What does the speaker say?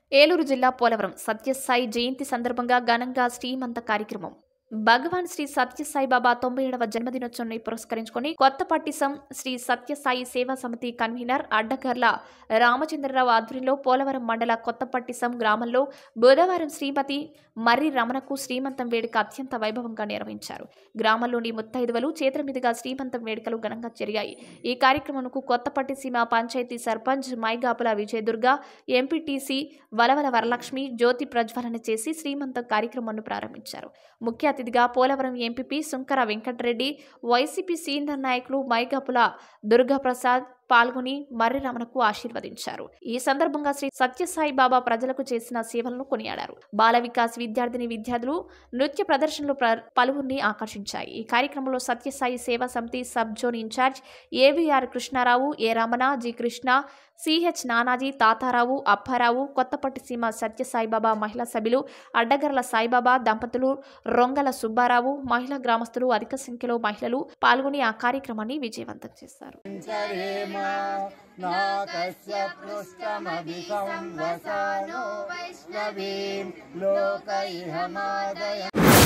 ఏలూరు జిల్లా పోలవరం సత్యసాయి జయంతి సందర్భంగా ఘనంగా శ్రీమంత కార్యక్రమం భగవాన్ శ్రీ సత్యసాయి బాబా తొంభై ఏడవ జన్మదినోత్సవాన్ని పురస్కరించుకొని కొత్తపట్టిసం శ్రీ సత్యసాయి సేవా సమితి కన్వీనర్ అడ్డకర్ల రామచంద్రరావు ఆధ్వర్యంలో పోలవరం మండల కొత్తపట్టిసం గ్రామంలో బుధవారం శ్రీమతి మర్రి రమణకు శ్రీమంతం వేడుక అత్యంత వైభవంగా నిర్వహించారు గ్రామంలోని ముత్తైదువలు చేతుల మీదుగా శ్రీమంతం వేడుకలు ఘనంగా జరిగాయి ఈ కార్యక్రమంకు కొత్తపట్టిసీమ పంచాయతీ సర్పంచ్ మైగాపుల విజయదుర్గ ఎంపీటీసీ వలవల వరలక్ష్మి జ్యోతి ప్రజ్వలన చేసి శ్రీమంతం కార్యక్రమాన్ని ప్రారంభించారు ముఖ్య అతిథిగా Polavaram MPP Sunkara Venkatareddy YCP senior నాయకులు మైగాపుల దుర్గాప్రసాద్ పాల్గొని మర్రి రమణకు ఆశీర్వదించారు ఈ సందర్భంగా శ్రీ సత్యసాయి బాబా ప్రజలకు చేసిన సేవలను కొనియాడారు బాల వికాస్ విద్యార్థిని విద్యార్థులు నృత్య ప్రదర్శనలు ప్ర- పలువురిని ఆకర్షించాయి ఈ కార్యక్రమంలో Sathyasai Seva Samithi sub zone incharge AVR Krishnarao A Ramana G Krishna CH Nanaji Tatarao Apparao Kothapattiseema Sathyasaibaba మహిళా సభ్యులు అడ్డగర్ల సాయిబాబా దంపతులు రొంగల సుబ్బారావు మహిళా గ్రామస్తులు అధిక సంఖ్యలో మహిళలు పాల్గొని ఆ కార్యక్రమాన్ని విజయవంతం చేశారు चरेम नाकस्य पृष्ठमभिसंवसानो वैष्णवीं लोक इह मादय